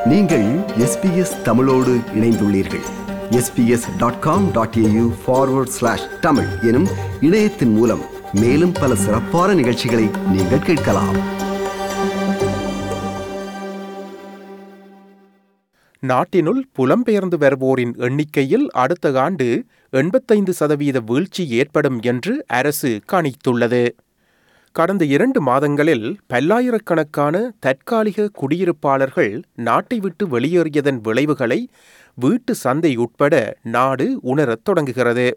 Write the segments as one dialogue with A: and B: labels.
A: நீங்கள் எஸ்பிஎஸ் தமிழோடு இணைந்துள்ளீர்கள் SBS dot com dot AU forward slash Tamil எனும் இணையத்தின் மூலம் மேலும் பல சிறப்பான நிகழ்ச்சிகளை நீங்கள் கேட்கலாம்
B: நாட்டினுள் புலம்பெயர்ந்து வருவோரின் எண்ணிக்கையில் அடுத்த ஆண்டு எண்பத்தைந்து சதவீத வீழ்ச்சி ஏற்படும் என்று அரசு கணித்துள்ளது கடந்த இரண்டு மாதங்களில் பல்லாயிரக்கணக்கான தற்காலிக குடியிருப்பாளர்கள் நாட்டை விட்டு வெளியேறியதன் விளைவுகளை வீட்டு சந்தை உட்பட நாடு உணரத் தொடங்குகிறது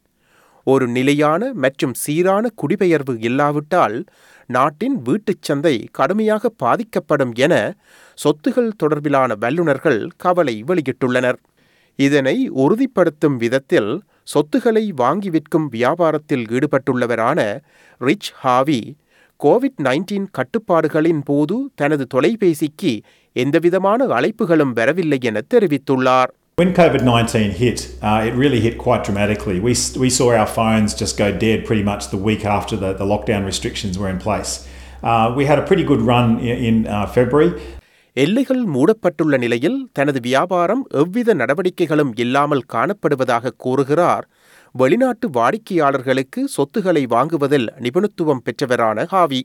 B: ஒரு நிலையான மற்றும் சீரான குடிபெயர்வு இல்லாவிட்டால் நாட்டின் வீட்டுச் சந்தை கடுமையாக பாதிக்கப்படும் என சொத்துகள் தொடர்பிலான வல்லுநர்கள் கவலை வெளியிட்டுள்ளனர் இதனை உறுதிப்படுத்தும் விதத்தில் சொத்துக்களை வாங்கி விற்கும் வியாபாரத்தில் ஈடுபட்டுள்ளவரான ரிச் ஹாவி கோவிட் நைன்டீன் கட்டுப்பாடுகளின் போது தனது தொலைபேசிக்கு எந்தவிதமான அழைப்புகளும் வரவில்லை என தெரிவித்துள்ளார்
C: When COVID 19 hit, uh, it really hit quite dramatically. We, we saw our phones just go dead pretty much the week after the, the lockdown restrictions were in place. Uh, we had a pretty good run in, in uh, February.
B: எல்லைகள் மூடப்பட்டுள்ள நிலையில் தனது வியாபாரம் எவ்வித நடவடிக்கைகளும் இல்லாமல் காணப்படுவதாக கூறுகிறார் வெளிநாட்டு வாடிக்கையாளர்களுக்கு சொத்துக்களை வாங்குவதில் நிபுணத்துவம் பெற்றவரான ஹாவி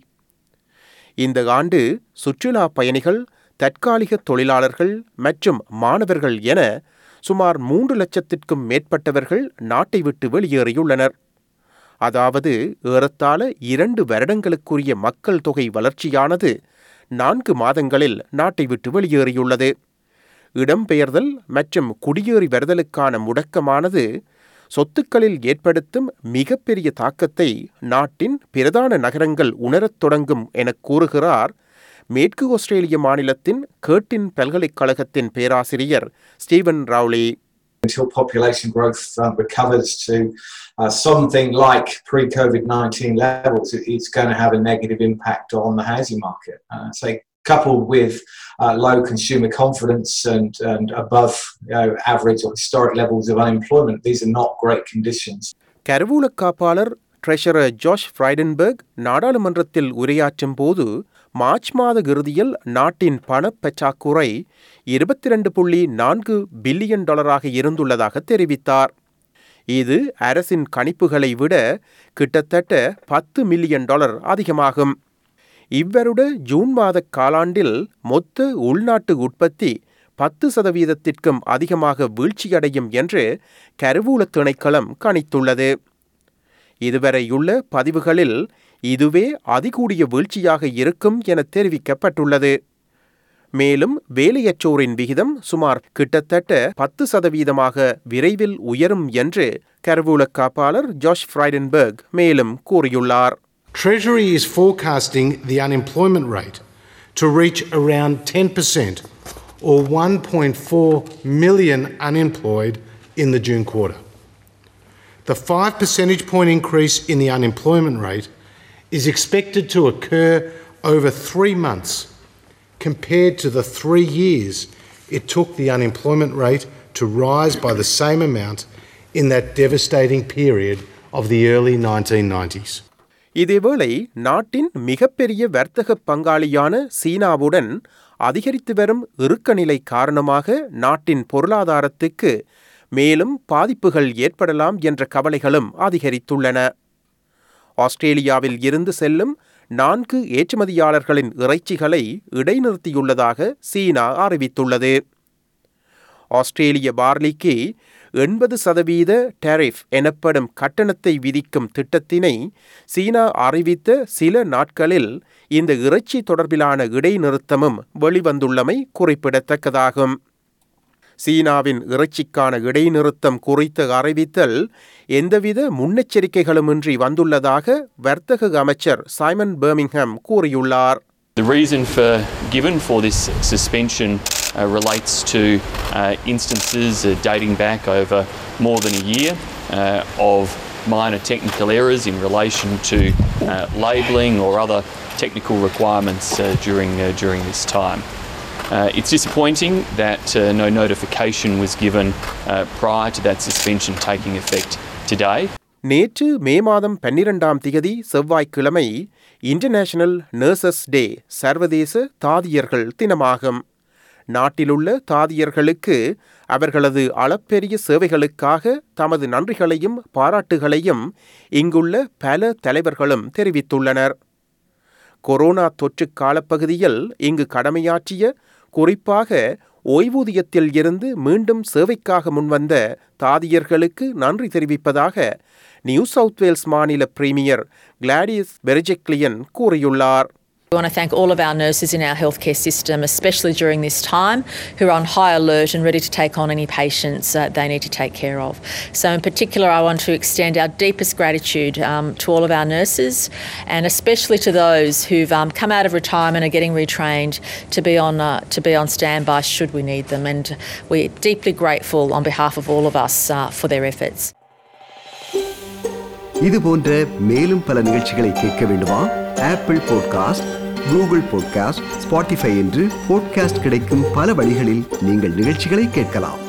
B: இந்த ஆண்டு சுற்றுலா பயணிகள் தற்காலிக தொழிலாளர்கள் மற்றும் மாணவர்கள் என சுமார் மூன்று லட்சத்திற்கும் மேற்பட்டவர்கள் நாட்டை விட்டு வெளியேறியுள்ளனர் அதாவது ஏறத்தாழ இரண்டு வருடங்களுக்குரிய மக்கள் தொகை வளர்ச்சியானது நான்கு மாதங்களில் நாட்டை விட்டு வெளியேறியுள்ளது இடம்பெயர்தல் மற்றும் குடியேறி வருதலுக்கான முடக்கமானது சொத்துக்களில் ஏற்படுத்தும் மிகப்பெரிய தாக்கத்தை நாட்டின் பிரதான நகரங்கள் உணரத் தொடங்கும் என கூறுகிறார் மேற்கு ஆஸ்திரேலிய மாநிலத்தின் கேட்டின் பல்கலைக்கழகத்தின் பேராசிரியர் Steven Rowley
D: until population growth uh, recovers to uh, something like pre COVID 19 levels, it- it's going to have a negative impact on the housing market. Uh, so, coupled with uh, low consumer confidence and, and above you know, average or historic levels of unemployment, these are not great conditions.
B: கருவூல காப்பாளர் treasurer Josh Frydenberg நாடாளுமன்றத்தில் உரையாற்றும் போது March மாத இறுதியில் நாட்டின் பணப்பற்றாக்குறை இருபத்தி ரெண்டு புள்ளி நான்கு பில்லியன் டாலராக இருந்துள்ளதாக தெரிவித்தார் இது அரசின் கணிப்புகளை விட கிட்டத்தட்ட பத்து மில்லியன் டாலர் அதிகமாகும் இவ்வருட ஜூன் மாத காலாண்டில் மொத்த உள்நாட்டு உற்பத்தி பத்து சதவீதத்திற்கும் அதிகமாக வீழ்ச்சியடையும் என்று கருவூல திணைக்களம் கணித்துள்ளது இதுவரையுள்ள பதிவுகளில் இதுவே அதிகூடிய வீழ்ச்சியாக இருக்கும் என தெரிவிக்கப்பட்டுள்ளது மேலும் வேலையற்றோரின் விகிதம் சுமார் கிட்டத்தட்ட பத்து சதவீதமாக விரைவில் உயரும் என்று கருவூல காப்பாளர் ஜாஷ் ஃப்ரைடன்பர்க் மேலும் கூறியுள்ளார்
E: Treasury is forecasting the unemployment rate to reach around 10% or 1.4 million unemployed in the June quarter. The 5 percentage point increase in the unemployment rate is expected to occur over three months compared to the three years it took the unemployment rate to rise by the same amount in that devastating period of the early 1990s.
B: இதேவேளை நாட்டின் மிகப்பெரிய வர்த்தக பங்காளியான சீனாவுடன் அதிகரித்து வரும் இறுக்க நிலை காரணமாக நாட்டின் பொருளாதாரத்துக்கு மேலும் பாதிப்புகள் ஏற்படலாம் என்ற கவலைகளும் அதிகரித்துள்ளன ஆஸ்திரேலியாவில் இருந்து செல்லும் நான்கு ஏற்றுமதியாளர்களின் இறைச்சிகளை இடைநிறுத்தியுள்ளதாக சீனா அறிவித்துள்ளது ஆஸ்திரேலிய பார்லிக்கு எண்பது சதவீத டேரிஃப் எனப்படும் கட்டணத்தை விதிக்கும் திட்டத்தினை சீனா அறிவித்த சில நாட்களில் இந்த இறைச்சி தொடர்பிலான இடைநிறுத்தமும் வெளிவந்துள்ளமை குறிப்பிடத்தக்கதாகும் சீனாவின் இறைச்சிக்கான இடைநிறுத்தம் குறித்த அறிவித்தல் எந்தவித முன்னெச்சரிக்கைகளுமின்றி வந்துள்ளதாக வர்த்தக அமைச்சர் சைமன் பெர்மிங்ஹாம் கூறியுள்ளார்
F: The reason for given for this suspension uh, relates to uh, instances uh, dating back over more than a year uh, of minor technical errors in relation to uh, labelling or other technical requirements uh, during uh, during this time. Uh, it's disappointing that uh, no notification was given uh, prior to that suspension taking effect today.
B: நேற்று மே மாதம் பன்னிரெண்டாம் திகதி செவ்வாய்க்கிழமை international nurses டே சர்வதேச தாதியர்கள் தினமாகும் நாட்டிலுள்ள தாதியர்களுக்கு அவர்களது அளப்பெரிய சேவைகளுக்காக தமது நன்றிகளையும் பாராட்டுகளையும் இங்குள்ள பல தலைவர்களும் தெரிவித்துள்ளனர் கொரோனா தொற்று காலப்பகுதியில் இங்கு கடமையாற்றிய குறிப்பாக ஓய்வூதியத்தில் இருந்து மீண்டும் சேவைக்காக முன்வந்த தாதியர்களுக்கு நன்றி தெரிவிப்பதாக நியூ சவுத் வேல்ஸ் மாநில பிரீமியர் கிளாடியஸ் பெரிஜெக்லியன் கூறியுள்ளார்
G: We want to thank all of our nurses in our healthcare system, especially during this time, who are on high alert and ready to take on any patients uh, they need to take care of. So, in particular, I want to extend our deepest gratitude um, to all of our nurses and especially to those who've um, come out of retirement and getting retrained to be on uh, to be on standby should we need them. And we're deeply grateful on behalf of all of us uh, for their efforts.
A: இது போன்ற மேலும் பல நிகழ்ச்சிகளை கேட்க வேண்டுமா Apple podcast Google podcast Spotify என்று podcast கிடைக்கும் பல வழிகளில் நீங்கள் நிகழ்ச்சிகளை கேட்கலாம்